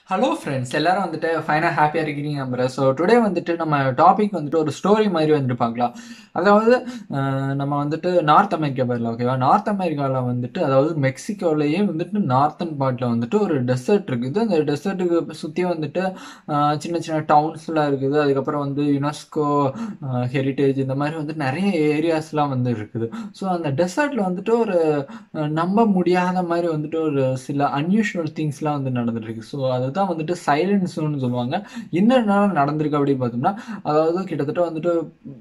Hello friends எல்லாரும் வந்துட்டு ஃபைனாக ஹாப்பியாக இருக்கிறீங்க நம்புறேன் ஸோ டுடே வந்துட்டு நம்ம டாபிக் வந்துட்டு ஒரு ஸ்டோரி மாதிரி வந்துட்டு பார்க்கலாம் அதாவது அஹ், நம்ம வந்துட்டு நார்த் அமெரிக்கா போயிடலாம் ஓகேவா நார்த் அமெரிக்காவில் வந்துட்டு அதாவது மெக்சிகோலேயே வந்துட்டு நார்த்தன் பார்ட்டில் வந்துட்டு ஒரு டெசர்ட் இருக்குது அந்த டெசர்ட்டுக்கு சுற்றி வந்துட்டு அஹ், சின்ன சின்ன டவுன்ஸ்லாம் இருக்குது அதுக்கப்புறம் வந்து யுனெஸ்கோ ஹெரிட்டேஜ் இந்த மாதிரி வந்து நிறைய ஏரியாஸ்லாம் வந்து இருக்குது ஸோ அந்த டெசர்ட்டில் வந்துட்டு ஒரு அஹ், நம்ப முடியாத மாதிரி வந்துட்டு ஒரு சில அன்யூஷுவல் திங்ஸ்லாம் வந்து நடந்துட்டு இருக்கு ஸோ அதுதான் வந்துட்டு சைலன்ஸ்னு சொல்லுவாங்க என்னென்ன நடந்திருக்கு அப்படின்னு பார்த்தோம்னா அதாவது கிட்டத்தட்ட வந்துட்டு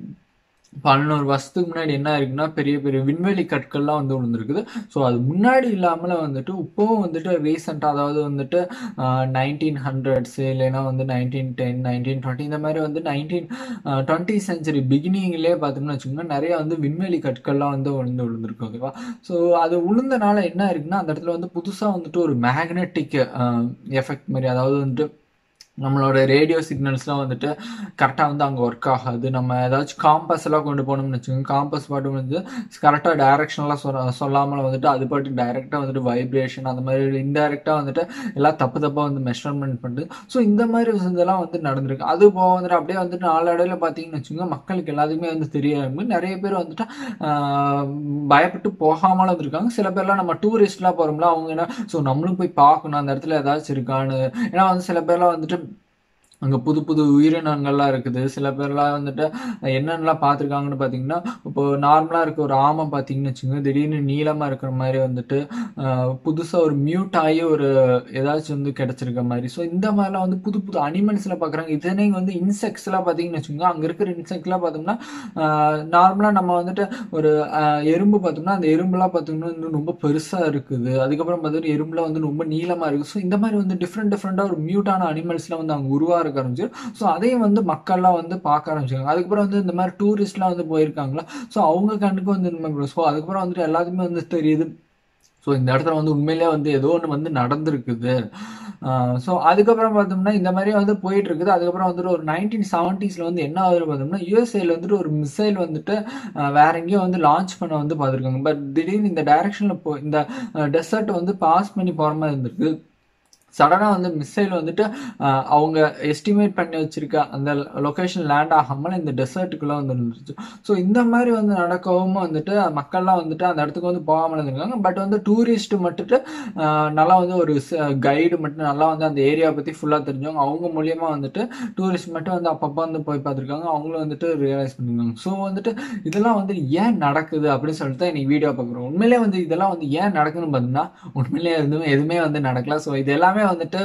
பதினோரு வருஷத்துக்கு முன்னாடி என்ன இருக்குன்னா பெரிய பெரிய விண்வெளி கற்கள்லாம் வந்து விழுந்திருக்குது ஸோ அது முன்னாடி இல்லாமல் வந்துட்டு இப்போவும் வந்துட்டு ரீசெண்டாக அதாவது வந்துட்டு நைன்டீன் ஹண்ட்ரட்ஸ் இல்லைன்னா வந்து நைன்டீன் டென் நைன்டீன் டுவெண்ட்டி இந்த மாதிரி வந்து நைன்டீன் டுவெண்ட்டி சென்ச்சுரி பிகினிங்லேயே பார்த்தோம்னா வச்சுக்கோங்கன்னா நிறைய வந்து விண்வெளி கற்கள்லாம் வந்து விழுந்து விழுந்திருக்கு ஓகேவா ஸோ அது உளுந்தனால என்ன இருக்குன்னா அந்த இடத்துல வந்து புதுசாக வந்துட்டு ஒரு மேக்னெட்டிக் எஃபெக்ட் மாதிரி அதாவது வந்துட்டு நம்மளோட ரேடியோ சிக்னல்ஸ்லாம் வந்துட்டு கரெக்டாக வந்து அங்கே ஒர்க் ஆகாது நம்ம ஏதாச்சும் காம்பஸ் எல்லாம் கொண்டு போனோம்னு வச்சுக்கோங்க காம்பஸ் பாட்டு வந்து கரெக்டாக டைரக்ஷன்லாம் சொல்ல சொல்லாமல் வந்துட்டு அது பாட்டு டைரெக்டாக வந்துட்டு வைப்ரேஷன் அந்த மாதிரி இன்டைரக்டாக வந்துட்டு எல்லாம் தப்பு தப்பாக வந்து மெஷர்மெண்ட் பண்ணுது ஸோ இந்த மாதிரி இதெல்லாம் வந்து நடந்திருக்கு அது போக வந்துட்டு அப்படியே வந்துட்டு நாளடைவில் பார்த்தீங்கன்னு வச்சுக்கோங்க மக்களுக்கு எல்லாத்துக்குமே வந்து தெரியாது நிறைய பேர் வந்துட்டு ஆஹ், பயப்பட்டு போகாமலும் இருந்திருக்காங்க சில பேர்லாம் நம்ம டூரிஸ்ட்லாம் போகிறோம்ல அவங்க என்ன ஸோ நம்மளும் போய் பார்க்கணும் அந்த இடத்துல ஏதாச்சும் இருக்கான்னு ஏன்னா வந்து சில பேர்லாம் வந்துட்டு அங்கே புது புது உயிரினங்கள்லாம் இருக்குது சில பேர்லாம் வந்துட்டு என்னென்னலாம் பார்த்துருக்காங்கன்னு பார்த்தீங்கன்னா இப்போ நார்மலாக இருக்க ஒரு ஆமை பார்த்தீங்கன்னு வச்சுக்கோங்க திடீர்னு நீளமாக இருக்கிற மாதிரி வந்துட்டு புதுசாக ஒரு மியூட் ஆகி ஒரு ஏதாச்சும் வந்து கிடச்சிருக்க மாதிரி ஸோ இந்த மாதிரிலாம் வந்து புது புது அனிமல்ஸில் பார்க்குறாங்க இதனே வந்து இன்செக்ட்ஸ்லாம் பார்த்தீங்கன்னு வச்சுக்கோங்க அங்கே இருக்கிற இன்செக்ட்லாம் பார்த்தோம்னா நார்மலாக நம்ம வந்துட்டு ஒரு ஆஹ், எறும்பு பார்த்தோம்னா அந்த எறும்புலாம் பார்த்தோம்னா இன்னும் ரொம்ப பெருசாக இருக்குது அதுக்கப்புறம் பார்த்தீங்கன்னா எறும்புலாம் வந்து ரொம்ப நீளமாக இருக்குது ஸோ இந்த மாதிரி வந்து டிஃப்ரெண்ட் டிஃப்ரெண்ட்டாக ஒரு மியூட்டான அனிமல்ஸ்லாம் வந்து அவங்க உருவாக ஆரம்பிச்சு ஸோ அதையும் வந்து மக்கள்லாம் வந்து பார்க்க ஆரம்பிச்சிருக்காங்க அதுக்கப்புறம் வந்து இந்த மாதிரி டூரிஸ்ட்லாம் வந்து போயிருக்காங்களா ஸோ அவங்க கண்ணுக்கு வந்து இந்த மாதிரி ஸோ அதுக்கப்புறம் வந்துட்டு எல்லாத்துக்குமே வந்து தெரியுது ஸோ இந்த இடத்துல வந்து உண்மையிலேயே வந்து ஏதோ ஒன்று வந்து நடந்திருக்குது ஸோ அதுக்கப்புறம் பார்த்தோம்னா இந்த மாதிரி வந்து போயிட்டு இருக்குது அதுக்கப்புறம் வந்துட்டு ஒரு நைன்டீன் செவன்ட்டீஸில் வந்து என்ன ஆகுது பார்த்தோம்னா யூஎஸ்ஏல வந்துட்டு ஒரு மிசைல் வந்துட்டு ஆஹ், வேற எங்கேயோ வந்து லான்ச் பண்ண வந்து பார்த்துருக்காங்க பட் திடீர்னு இந்த டைரக்ஷனில் போ இந்த டெசர்ட் வந்து பாஸ் பண்ணி போகிற மாதிரி இருந்திருக்கு சடனாக வந்து மிசைல் வந்துட்டு ஆஹ், அவங்க எஸ்டிமேட் பண்ணி வச்சிருக்க அந்த லொக்கேஷன் லேண்ட் ஆகாமல் இந்த டெசர்ட்டுக்குள்ளே வந்து இருந்துச்சு ஸோ இந்த மாதிரி வந்து நடக்கவும் வந்துட்டு மக்கள்லாம் வந்துட்டு அந்த இடத்துக்கு வந்து போகாமல் இருந்திருக்காங்க பட் வந்து டூரிஸ்ட் மட்டுட்டு ஆஹ், நல்லா வந்து ஒரு கைடு மட்டும் நல்லா வந்து அந்த ஏரியா பற்றி ஃபுல்லாக தெரிஞ்சவங்க அவங்க மூலியமா வந்துட்டு டூரிஸ்ட் மட்டும் வந்து அப்பப்போ வந்து போய் பார்த்துருக்காங்க அவங்களும் வந்துட்டு ரியலைஸ் பண்ணிருக்காங்க ஸோ வந்துட்டு இதெல்லாம் வந்து ஏன் நடக்குது அப்படின்னு சொல்லிட்டு தான் இன்னைக்கு வீடியோ பார்க்குறோம் உண்மையிலே வந்து இதெல்லாம் வந்து ஏன் நடக்குதுன்னு பார்த்தீங்கன்னா உண்மையிலே எதுவுமே எதுவுமே வந்து நடக்கல ஸோ இது எல்லாமே வந்துட்டு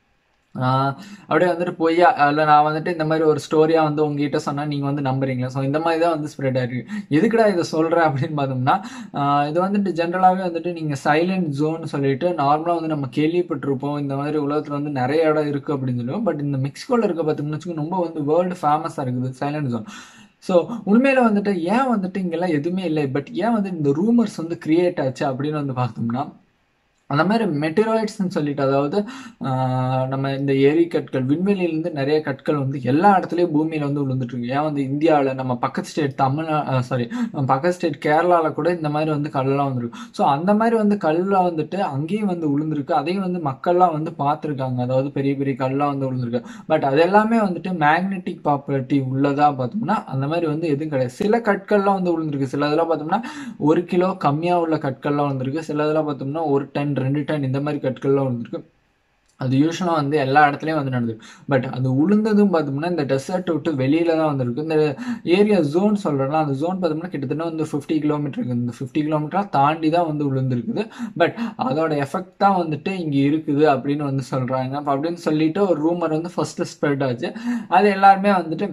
ஆஹ், அப்படியே வந்துட்டு பொய்யா இல்லை நான் வந்துட்டு இந்த மாதிரி ஒரு ஸ்டோரியாக வந்து உங்ககிட்ட சொன்னால் நீங்கள் வந்து நம்புறீங்களா ஸோ இந்த மாதிரி தான் வந்து ஸ்ப்ரெட் ஆயிருக்கு எதுக்குடா இதை சொல்கிறேன் அப்படின்னு பார்த்தோம்னா ஆஹ், இது வந்துட்டு ஜென்ரலாகவே வந்துட்டு நீங்கள் சைலண்ட் ஜோன் சொல்லிட்டு நார்மலாக வந்து நம்ம கேள்விப்பட்டிருப்போம் இந்த மாதிரி உலகத்தில் வந்து நிறைய இடம் இருக்குது அப்படின்னு சொல்லுவோம் பட் இந்த மெக்சிகோவில் இருக்க பார்த்தோம்னு வச்சுக்கோங்க ரொம்ப வந்து வேர்ல்டு ஃபேமஸாக இருக்குது சைலண்ட் ஜோன் ஸோ உண்மையில வந்துட்டு ஏன் வந்துட்டு இங்கெல்லாம் எதுவுமே இல்லை பட் ஏன் வந்து இந்த ரூமர்ஸ் வந்து கிரியேட் ஆச்சு அப்படின்னு வந்து பார்த்தோம்னா அந்த மாதிரி மெட்டீரியல்ஸ்னு சொல்லிட்டு அதாவது ஆஹ், நம்ம இந்த எரி கற்கள் விண்வெளியிலேருந்து நிறைய கற்கள் வந்து எல்லா இடத்துலையும் பூமியில் வந்து விழுந்துட்டு இருக்கு ஏன் வந்து இந்தியாவில் நம்ம பக்கத்து ஸ்டேட் தமிழ்நா சாரி பக்கத்து ஸ்டேட் கேரளாவில் கூட இந்த மாதிரி வந்து கல்லாம் வந்துருக்கு ஸோ அந்த மாதிரி வந்து கல்லாம் வந்துட்டு அங்கேயும் வந்து விழுந்திருக்கு அதையும் வந்து மக்கள்லாம் வந்து பார்த்துருக்காங்க அதாவது பெரிய பெரிய கல்லாம் வந்து விழுந்திருக்கு பட் அது எல்லாமே வந்துட்டு மேக்னெட்டிக் ப்ராப்பர்ட்டி உள்ளதா பார்த்தோம்னா அந்த மாதிரி வந்து எதுவும் கிடையாது சில கற்கள்லாம் வந்து விழுந்திருக்கு சில இதெல்லாம் பார்த்தோம்னா ஒரு கிலோ கம்மியாக உள்ள கற்கள்லாம் வந்திருக்கு சில இதெல்லாம் பார்த்தோம்னா ஒரு டன் ரெண்டு டன் இந்த மாதிரி கற்கள்லாம் வந்திருக்கு அது யூஸ்வலாக வந்து எல்லா இடத்துலையும் வந்து நடந்திருக்கு பட் அது உளுந்ததும் பார்த்தோம்னா இந்த டெசர்ட் விட்டு வெளியில தான் வந்திருக்கு இந்த ஏரியா ஜோன் சொல்கிறோம்னா அந்த ஜோன் பார்த்தோம்னா கிட்டத்தட்ட வந்து ஃபிஃப்டி கிலோமீட்டர் இருக்குது இந்த ஃபிஃப்டி கிலோமீட்டராக தாண்டி தான் வந்து விழுந்திருக்குது பட் அதோட எஃபெக்ட் தான் வந்துட்டு இங்கே இருக்குது அப்படின்னு வந்து சொல்கிறாங்க அப்போ அப்படின்னு சொல்லிட்டு ஒரு ரூமர் வந்து ஃபர்ஸ்ட் ஸ்ப்ரெட் ஆச்சு அது எல்லாருமே வந்துட்டு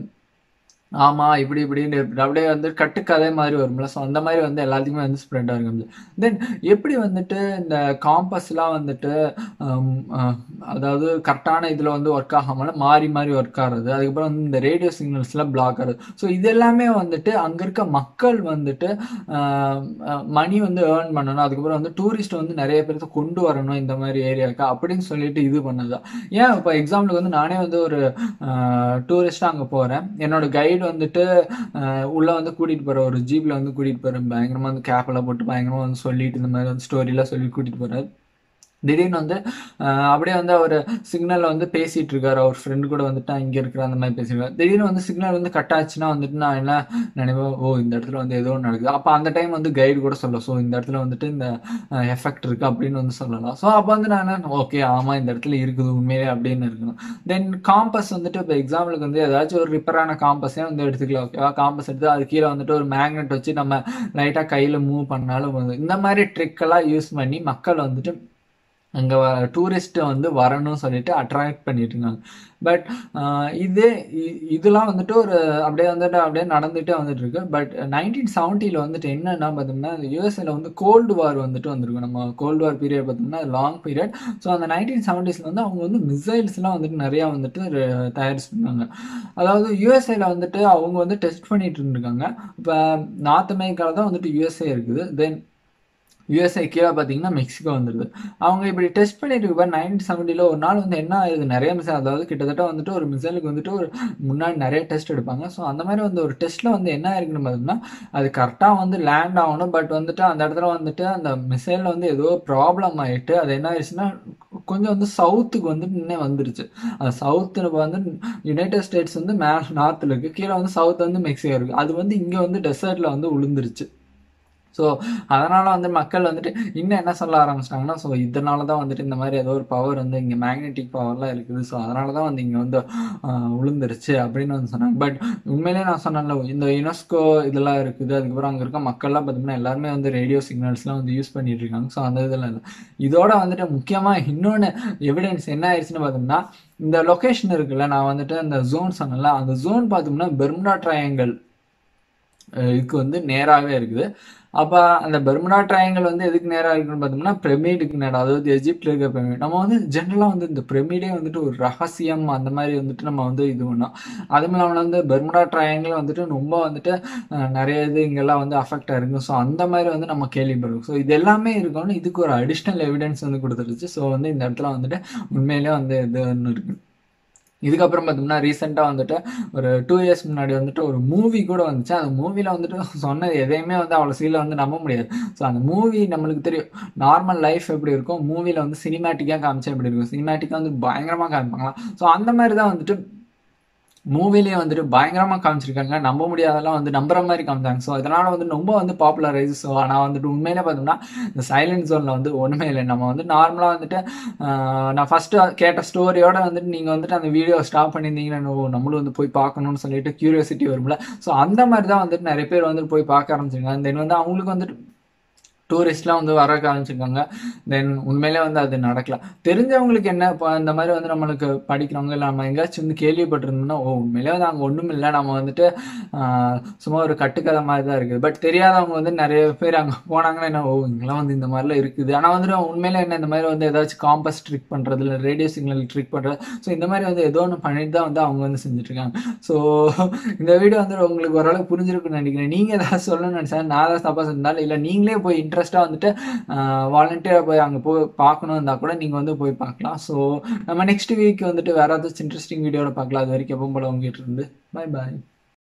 ஆமா இப்படி இப்படின்னு இருக்கு. அப்படியே வந்து கட்டுக்கதை மாதிரி வரும்ல ஸோ அந்த மாதிரி வந்து எல்லாத்துக்குமே வந்து ஸ்ப்ரெட் ஆகுது தென் எப்படி வந்துட்டு இந்த காம்பஸ்லாம் வந்துட்டு ஹம், அஹ், அதாவது கரெக்டான இதில் வந்து ஒர்க் ஆகாமல் மாறி மாறி ஒர்க் ஆகுறது அதுக்கப்புறம் வந்து இந்த ரேடியோ சிக்னல்ஸ்லாம் பிளாக் ஆகுது ஸோ இது எல்லாமே வந்துட்டு அங்கே இருக்க மக்கள் வந்துட்டு மணி வந்து ஏர்ன் பண்ணணும் அதுக்கப்புறம் வந்து டூரிஸ்ட் வந்து நிறைய பேர்த்த கொண்டு வரணும் இந்த மாதிரி ஏரியாவுக்கு அப்படின்னு சொல்லிட்டு இது பண்ணதுதான் ஏன் இப்போ எக்ஸாம்பிளுக்கு வந்து நானே வந்து ஒரு டூரிஸ்டாக அங்கே போகிறேன் என்னோட கைடு வந்துட்டு ஆஹ் உள்ள வந்து கூட்டிட்டு போற ஒரு ஜீப்ல வந்து கூட்டிட்டு போறேன் பயங்கரமா வந்து கேப் எல்லாம் போட்டு பயங்கரமா வந்து சொல்லிட்டு இந்த மாதிரி வந்து ஸ்டோரி எல்லாம் சொல்லி கூட்டிட்டு போறாரு திடீர்னு வந்து ஆஹ் அப்படியே வந்து அவர் சிக்னல்ல வந்து பேசிட்டு இருக்காரு அவர் ஃப்ரெண்டு கூட வந்துட்டு நான் இங்க இருக்கிற அந்த மாதிரி பேசிருக்காரு திடீர்னு வந்து சிக்னல் வந்து கட் ஆச்சுன்னா வந்துட்டு நான் என்ன நினைப்பேன் ஓ இந்த இடத்துல வந்து ஏதோ ஒன்று நடக்குது அப்போ அந்த டைம் வந்து கைடு கூட சொல்ல ஸோ இந்த இடத்துல வந்துட்டு இந்த எஃபெக்ட் இருக்கு அப்படின்னு வந்து சொல்லலாம் ஸோ அப்போ வந்து நான் ஓகே ஆமா இந்த இடத்துல இருக்குது உண்மையிலே அப்படின்னு இருக்கணும் தென் காம்பஸ் வந்துட்டு இப்போ எக்ஸாம்பிளுக்கு வந்து ஏதாச்சும் ஒரு ரிப்பரான காம்பஸே வந்து எடுத்துக்கலாம் ஓகேவா காம்பஸ் எடுத்து அது கீழே வந்துட்டு ஒரு மேக்னெட் வச்சு நம்ம லைட்டாக கையில் மூவ் பண்ணாலும் வந்து இந்த மாதிரி ட்ரிக்கெல்லாம் யூஸ் பண்ணி மக்கள் வந்துட்டு அங்கே டூரிஸ்ட்டை வந்து வரணும்னு சொல்லிட்டு அட்ராக்ட் பண்ணிட்டு இருக்காங்க பட் இது இ- இதெல்லாம் வந்துட்டு ஒரு அப்படியே வந்துட்டு அப்படியே நடந்துகிட்டே வந்துட்டு இருக்கு பட் நைன்டீன் செவன்ட்டியில் வந்துட்டு என்னன்னா பார்த்தோம்னா யூஎஸ்ஏல வந்து கோல்டு வார் வந்துட்டு வந்திருக்கும் நம்ம கோல்டு வார் பீரியட் பார்த்தோம்னா லாங் பீரியட் ஸோ அந்த நைன்டீன் செவன்ட்டீஸில் வந்து அவங்க வந்து மிசைல்ஸ்லாம் வந்துட்டு நிறையா வந்துட்டு re- தயாரிச்சிருந்தாங்க அதாவது யூஎஸ்ஏல வந்துட்டு அவங்க வந்து டெஸ்ட் பண்ணிட்டு இருந்திருக்காங்க இப்போ நார்த் அமெரிக்காவில் தான் வந்துட்டு யூஎஸ்ஏ இருக்குது தென் யூஎஸ்ஏ கீழே பார்த்தீங்கன்னா மெக்சிகோ வந்துடுது அவங்க இப்படி டெஸ்ட் பண்ணிட்டு இருக்க நைன்டீன் செவன்ட்டியில் ஒரு நாள் வந்து என்ன ஆகுது நிறைய மிசைல் அதாவது கிட்டத்தட்ட வந்துட்டு ஒரு மிசைலுக்கு வந்துட்டு ஒரு முன்னாடி நிறைய டெஸ்ட் எடுப்பாங்க ஸோ அந்த மாதிரி வந்து ஒரு டெஸ்ட்டில் வந்து என்ன ஆயிருக்குன்னு பார்த்தோம்னா அது கரெக்டாக வந்து லேண்ட் ஆகணும் பட் வந்துட்டு அந்த இடத்துல வந்துட்டு அந்த மிசைலில் வந்து ஏதோ ப்ராப்ளம் ஆயிட்டு அது என்ன ஆயிடுச்சுன்னா கொஞ்சம் வந்து சவுத்துக்கு வந்து இன்னே வந்துருச்சு அந்த சவுத்தில் வந்து யுனைடெட் ஸ்டேட்ஸ் வந்து மே நார்த்தில் இருக்குது கீழே வந்து சவுத் வந்து மெக்சிகோ இருக்குது அது வந்து இங்கே வந்து டெசர்ட்டில் வந்து விழுந்துருச்சு ஸோ அதனால வந்து மக்கள் வந்துட்டு இன்னும் என்ன சொல்ல ஆரம்பிச்சிட்டாங்கன்னா ஸோ இதனால தான் வந்துட்டு இந்த மாதிரி ஏதோ ஒரு பவர் வந்து இங்கே மேக்னெட்டிக் பவர்லாம் இருக்குது ஸோ அதனால தான் வந்து இங்கே வந்து ஆஹ், விழுந்துருச்சு அப்படின்னு வந்து சொன்னாங்க பட் உண்மையிலேயே நான் சொன்னேன்ல இந்த யுனெஸ்கோ இதெல்லாம் இருக்குது அதுக்கப்புறம் அங்கே இருக்க மக்கள்லாம் பார்த்தோம்னா எல்லாருமே வந்து ரேடியோ சிக்னல்ஸ்லாம் வந்து யூஸ் பண்ணிட்டு இருக்காங்க ஸோ அந்த இதெல்லாம் இல்லை இதோட வந்துட்டு முக்கியமாக இன்னொன்று எவிடன்ஸ் என்ன ஆயிடுச்சுன்னு பார்த்தோம்னா இந்த லொக்கேஷன் இருக்குல்ல நான் வந்துட்டு அந்த ஜோன் சொன்னேன்ல அந்த ஜோன் பார்த்தோம்னா பெர்முடா ட்ரையாங்கல் இதுக்கு வந்து நேராகவே இருக்குது அப்போ அந்த பெர்முடா ட்ரையாங்கல் வந்து எதுக்கு நேராக இருக்குன்னு பார்த்தோம்னா பிரமிடுக்கு நேரம் அதாவது எஜிப்டில் இருக்கிற பிரமிட் நம்ம வந்து ஜென்ரலாக வந்து இந்த பிரமிடே வந்துட்டு ஒரு ரகசியம் அந்த மாதிரி வந்துட்டு நம்ம வந்து இது பண்ணோம் அதுவும் இல்லாமல் வந்து பெர்முடா ட்ரையாங்கல் வந்துட்டு ரொம்ப வந்துட்டு அஹ், நிறைய இது இங்கெல்லாம் வந்து அஃபெக்ட் ஆயிருக்கும் ஸோ அந்த மாதிரி வந்து நம்ம கேள்விப்படுறோம் ஸோ இது எல்லாமே இருக்கணும் இதுக்கு ஒரு அடிஷ்னல் எவிடன்ஸ் வந்து கொடுத்துருச்சு ஸோ வந்து இந்த இடத்துல வந்துட்டு உண்மையிலேயே வந்து இது ஒன்று இருக்கு இதுக்கப்புறம் பார்த்தோம்னா ரீசெண்டாக வந்துட்டு ஒரு டூ இயர்ஸ் முன்னாடி வந்துட்டு ஒரு மூவி கூட வந்துச்சு அந்த மூவியில் வந்துட்டு சொன்னது எதையுமே வந்து அவ்வளோ சீல வந்து நம்ப முடியாது ஸோ அந்த மூவி நம்மளுக்கு தெரியும் நார்மல் லைஃப் எப்படி இருக்கும் மூவியில் வந்து சினிமேட்டிக்காக காமிச்சா எப்படி இருக்கும் சினிமேட்டிக்காக வந்து பயங்கரமாக காமிப்பாங்களாம் ஸோ அந்த மாதிரி தான் வந்துட்டு மூவிலேயே வந்துட்டு பயங்கரமாக காமிச்சிருக்காங்க நம்ப முடியாதெல்லாம் வந்து நம்புற மாதிரி காமிச்சாங்க ஸோ இதனால வந்து ரொம்ப வந்து பாப்புலரைஸ் ஸோ ஆனால் வந்துட்டு உண்மையிலே பார்த்தோம்னா இந்த சைலண்ட் ஜோனில் வந்து ஒன்றுமே இல்லை நம்ம வந்து நார்மலாக வந்துட்டு ஆஹ், நான் ஃபஸ்ட்டு கேட்ட ஸ்டோரியோட வந்துட்டு நீங்கள் வந்துட்டு அந்த வீடியோ ஸ்டாப் பண்ணியிருந்தீங்கன்னா ஓ, நம்மளும் வந்து போய் பார்க்கணும்னு சொல்லிட்டு கியூரியாசிட்டி வரும்ல ஸோ அந்த மாதிரி தான் வந்துட்டு நிறைய பேர் வந்துட்டு போய் பார்க்க ஆரம்பிச்சிருக்காங்க தென் வந்து அவங்களுக்கு வந்துட்டு டூரிஸ்ட்லாம் வந்து வர ஆரம்பிச்சிருக்காங்க தென் உண்மையிலே வந்து அது நடக்கலாம் தெரிஞ்சவங்களுக்கு என்ன இப்போ இந்த மாதிரி வந்து நம்மளுக்கு படிக்கிறவங்க இல்லை நம்ம எங்கேயாச்சும் வந்து கேள்விப்பட்டிருந்தோம்னா ஓ உண்மையிலே வந்து அங்கே ஒன்றும் இல்லை நம்ம வந்துட்டு ஆஹ், சும்மா ஒரு கட்டுக்கதை மாதிரி தான் இருக்குது பட் தெரியாதவங்க வந்து நிறைய பேர் அங்கே போனாங்கன்னா என்ன ஓ இங்கெல்லாம் வந்து இந்த மாதிரிலாம் இருக்குது ஆனால் வந்துட்டு உண்மையிலே என்ன இந்த மாதிரி வந்து ஏதாச்சும் காம்பஸ் ட்ரிக் பண்ணுறது இல்லை ரேடியோ சிக்னல் ட்ரிக் பண்ணுறது ஸோ இந்த மாதிரி வந்து ஏதோ ஒன்று பண்ணிட்டு தான் வந்து அவங்க வந்து செஞ்சுட்டு இருக்காங்க ஸோ இந்த வீடியோ வந்து உங்களுக்கு ஓரளவு புரிஞ்சிருக்குன்னு நினைக்கிறேன் நீங்கள் ஏதாவது சொல்லணும்னு நினச்சா நான் ஏதாவது தப்பாக இருந்தாலும் இல்லை நீங்களே போய் இன்ட்ரெஸ்ட்டாக வந்துட்டு வாலண்டியராக போய் அங்கே போய் பார்க்கணும் இருந்தால் கூட நீங்கள் வந்து போய் பார்க்கலாம் ஸோ நம்ம நெக்ஸ்ட் வீக் வந்துட்டு வேறு ஏதாச்சும் இன்ட்ரெஸ்டிங் வீடியோவில் பார்க்கலாம் அது வரைக்கும் எப்பவும் போல உங்ககிட்ட இருந்து பை பாய்